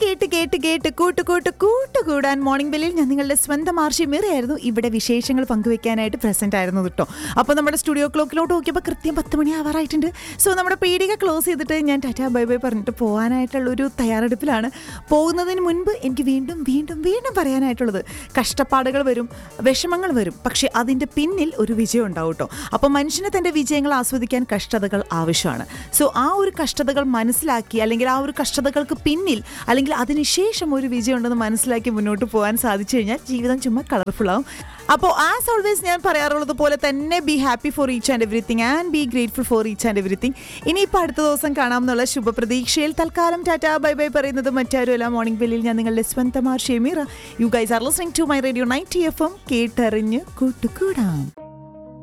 കേട്ട് കേട്ട് കേട്ട് കൂട്ട് കൂട്ട് കൂട്ടുകൂടാൻ മോർണിംഗ് ബെല്ലിൽ ഞാൻ നിങ്ങളുടെ സ്വന്തം ആർഷി മീറയായിരുന്നു ഇവിടെ വിശേഷങ്ങൾ പങ്കുവെക്കാനായിട്ട് പ്രസന്റ് ആയിരുന്നു കേട്ടോ അപ്പോൾ നമ്മുടെ സ്റ്റുഡിയോ ക്ലോക്കിലോട്ട് നോക്കിയപ്പോൾ കൃത്യം പത്ത് മണി ആവാറായിട്ടുണ്ട് സോ നമ്മുടെ പീടിക ക്ലോസ് ചെയ്തിട്ട് ഞാൻ ടാറ്റാ ബൈ ബൈ പറഞ്ഞിട്ട് പോകാനായിട്ടുള്ള ഒരു തയ്യാറെടുപ്പിലാണ് പോകുന്നതിന് മുൻപ് എനിക്ക് വീണ്ടും വീണ്ടും വീണ്ടും പറയാനായിട്ടുള്ളത് കഷ്ടപ്പാടുകൾ വരും വിഷമങ്ങൾ വരും പക്ഷേ അതിൻ്റെ പിന്നിൽ ഒരു വിജയം ഉണ്ടാവും കേട്ടോ അപ്പോൾ മനുഷ്യന് തൻ്റെ വിജയങ്ങൾ ആസ്വദിക്കാൻ കഷ്ടതകൾ ആവശ്യമാണ് സോ ആ ഒരു കഷ്ടതകൾ മനസ്സിലാക്കി അല്ലെങ്കിൽ ആ ഒരു കഷ്ടതകൾക്ക് പിന്നിൽ അല്ലെങ്കിൽ അതിനുശേഷം ഒരു വിജയം ഉണ്ടെന്ന് മനസ്സിലാക്കി മുന്നോട്ട് പോകാൻ സാധിച്ചു കഴിഞ്ഞാൽ ജീവിതം ചുമ്മാ കളർഫുൾ ആവും അപ്പോൾ ആസ് ഓൾവേസ് ഞാൻ പറയാറുള്ളത് പോലെ തന്നെ be happy for each and everything and be grateful for each and everything ഇനിയിപ്പോൾ അടുത്ത ദിവസം കാണാമെന്നുള്ള ശുഭപ്രതീക്ഷയിൽ തൽക്കാലം ടാറ്റ ബൈ ബൈ പറയുന്നത് മറ്റാരുമല്ല മോർണിംഗ് ബെല്ലിൽ ഞാൻ നിങ്ങളുടെ സ്വന്തമാർ Shemeera you guys are listening to my radio night F M കേട്ടറിഞ്ഞ് കൂട്ടുകൂടാം